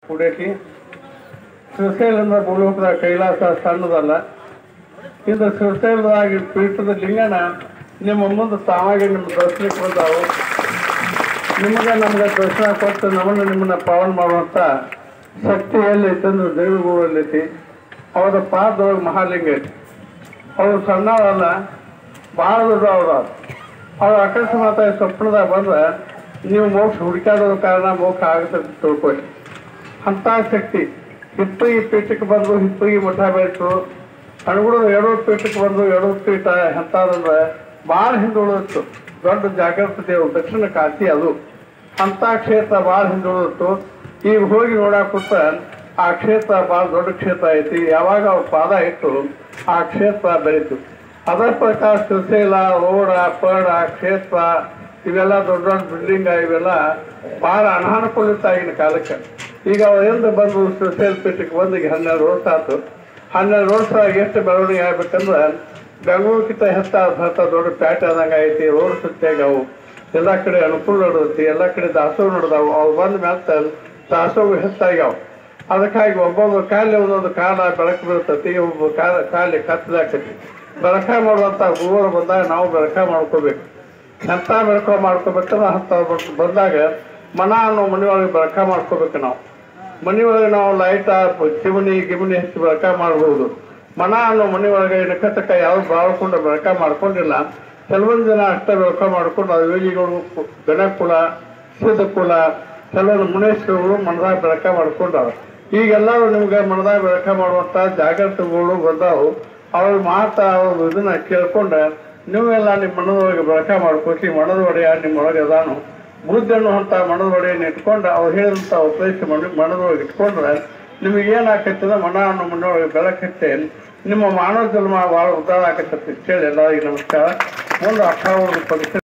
ಕುಡಿಯಕ್ಕೆ ಶ್ರೀಶೈಲದಿಂದ ಭೂಲೋಕದ ಕೈಲಾಸ ಸಣ್ಣದಲ್ಲ ಇದು ಶ್ರೀಶೈಲದಾಗಿ ಪೀಠದ ಲಿಂಗನ ನಿಮ್ಮ ಮುಂದೆ ತಾವಾಗಿ ನಿಮ್ಮ ದರ್ಶನಕ್ಕೆ ಬಂದಾವು ನಿಮಗೆ ನಮ್ಗೆ ದರ್ಶನ ಕೊಟ್ಟು ನಮ್ಮನ್ನು ನಿಮ್ಮನ್ನ ಪಾವನ ಮಾಡುವಂಥ ಶಕ್ತಿ ಎಲ್ಲೈತೆ ಅಂದ್ರೆ ದೇವಿಗೂಡಲ್ಲೈತಿ ಅವರ ಪಾದದೊಳಗೆ ಮಹಾಲಿಂಗ ಐತಿ ಅವ್ರು ಸಣ್ಣವರಲ್ಲ ಭಾಳ ದೊಡ್ಡ ಅವ್ರ ಅವ್ರು ಅಕಸ್ಮಾತ್ ಸ್ವಪ್ನದಾಗ ಬಂದ್ರೆ ನೀವು ಮೋಕ್ಷ ಹುಡುಕಾಡೋದ ಕಾರಣ ಮೋಕ್ಷ ಆಗುತ್ತೆ ಅಂತ ತಿಳ್ಕೊಳ್ಳಿ ಅಂಥ ಶಕ್ತಿ ಹಿಪ್ಪಗಿ ಪೀಠಕ್ಕೆ ಬಂದು ಹಿಪ್ಪಗಿ ಮಠ ಬೆಳೆತು ಅನುಗುಣ ಎಡವ ಪೀಠಕ್ಕೆ ಬಂದು ಎಡವ ಪೀಠ ಎಂತಾದಂದ್ರೆ ಭಾಳ ಹಿಂದುಳಿದಿತ್ತು ದೊಡ್ಡ ಜಾಗೃತಿ ದಕ್ಷಿಣ ಕಾಶಿ ಅದು ಅಂಥ ಕ್ಷೇತ್ರ ಭಾಳ ಹಿಂದುಳಿದಿತ್ತು ಈಗ ಹೋಗಿ ನೋಡಾಕ ಕೂತ ಆ ಕ್ಷೇತ್ರ ಭಾಳ ದೊಡ್ಡ ಕ್ಷೇತ್ರ ಐತಿ ಯಾವಾಗ ಅವ್ರ ಪಾದ ಇಟ್ಟು ಆ ಕ್ಷೇತ್ರ ಬೆಳೀತು ಅದರ ಪ್ರಕಾರ ಶ್ರೀಶೈಲ ರೋಡ ಪಡ ಕ್ಷೇತ್ರ ಇವೆಲ್ಲ ದೊಡ್ಡ ದೊಡ್ಡ ಬಿಲ್ಡಿಂಗ್ ಇವೆಲ್ಲ ಭಾಳ ಅನಾನುಕೂಲಿತ ಆಗಿನ ಕಾಲಕ್ಕೆ ಈಗ ಅವರಿಂದ ಬಂದು ಶ್ರೀಶೈಲ ಪೀಠಕ್ಕೆ ಬಂದು ಈಗ ಹನ್ನೆರಡು ವರ್ಷ ಆಯ್ತು ಹನ್ನೆರಡು ವರ್ಷ ಎಷ್ಟು ಬೆಳವಣಿಗೆ ಆಗ್ಬೇಕಂದ್ರೆ ಬೆಂಗಳೂರಿಗಿಂತ ಹೆಚ್ಚ ಹೆಚ್ಚ ದೊಡ್ಡ ಪ್ಯಾಟೆ ಆದಂಗೆ ಐತಿ ರೋಡ್ ಸುತ್ತಾಗವು ಎಲ್ಲ ಕಡೆ ಅನುಕೂಲ ನಡೆದೈತಿ ಎಲ್ಲ ಕಡೆ ದಾಸೋಹ ನಡೆದಾವು ಅವು ಬಂದ ಮೇಲೆ ದಾಸೋಹ ಹೆಚ್ಚಾಗ್ಯಾವ ಅದಕ್ಕಾಗಿ ಒಬ್ಬೊಬ್ಬ ಕಾಲಿ ಒಂದೊಂದು ಕಾಲ ಬೆಳಕು ಬೀಳ್ತೈತಿ ಒಬ್ಬ ಕಾಲ ಕಾಲಿ ಕತ್ತಲಾಕತಿ ಬೆಳಕ ಮಾಡುವಂಥ ಗುರುವರು ಬಂದಾಗ ನಾವು ಬೆಳಕ ಮಾಡ್ಕೋಬೇಕು ಎಂಥ ಬೆಳಕ ಮಾಡ್ಕೋಬೇಕಂದ್ರೆ ಅಂತ ಬಂದಾಗ ಮನ ಅನ್ನೋ ಮನೆಯೊಳಗೆ ಬೆಳಕ ಮಾಡ್ಕೋಬೇಕು ನಾವು ಮನೆಯೊಳಗೆ ನಾವು ಲೈಟ ಚಿಮಣಿ ಗಿಮಣಿ ಹಚ್ಚಿ ಬೆಳಕ ಮಾಡ್ಬೋದು ಮನ ಅನ್ನೋ ಮನೆಯೊಳಗೆ ನಕ್ಕತಕ್ಕ ಯಾವ ಬಾಳ್ಕೊಂಡು ಬೆಳಕ ಮಾಡ್ಕೊಂಡಿಲ್ಲ ಕೆಲವೊಂದು ಜನ ಅಷ್ಟೇ ಬೆಳಕ ಮಾಡ್ಕೊಂಡು ಅದು ವೇಲಿಗಳು ಗಣಕುಲ ಸಿದ್ಧಕುಲ ಕೆಲವೊಂದು ಮುನೇಶ್ವರಗಳು ಮನದಾಗ ಬೆಳಕ ಮಾಡ್ಕೊಂಡಾವ ಈಗೆಲ್ಲರೂ ನಿಮ್ಗೆ ಮನದಾಗ ಬೆಳಕ ಮಾಡುವಂತ ಜಾಗೃತಿಗಳು ಬಂದಾವು ಅವ್ರ ಮಾತಾ ಅವ್ರ ಇದನ್ನ ಕೇಳ್ಕೊಂಡ ನೀವೆಲ್ಲ ನಿಮ್ಮ ಮನದೊಳಗೆ ಬೆಳಕ ಮಾಡ್ಕೊತಿ ಮನದ ಒಡೆಯ ನಿಮ್ಮೊಳಗೆ ಅದಾನು ಬುದ್ಧನ್ನು ಅಂತ ಮನದ ಒಡೆಯನ್ನು ಇಟ್ಕೊಂಡು ಅವ್ರು ಹೇಳಿದಂಥ ಉಪದೇಶ ಮನ ಮನದೊಳಗೆ ಇಟ್ಕೊಂಡ್ರೆ ನಿಮಗೆ ಏನಾಕೈತದ ಮನ ಅನ್ನೋ ಮನೊಳಗೆ ಬೆಳಕತ್ತೆ ನಿಮ್ಮ ಮಾನವ ಜನ್ಮ ಭಾಳ ಉದ್ದಾರ ಆಕತ್ತೈತಿ ಹೇಳಿ ಎಲ್ಲರಿಗೂ ನಮಸ್ಕಾರ ಮುಂದೆ ಅಕ್ಕ ಪರೀಕ್ಷೆ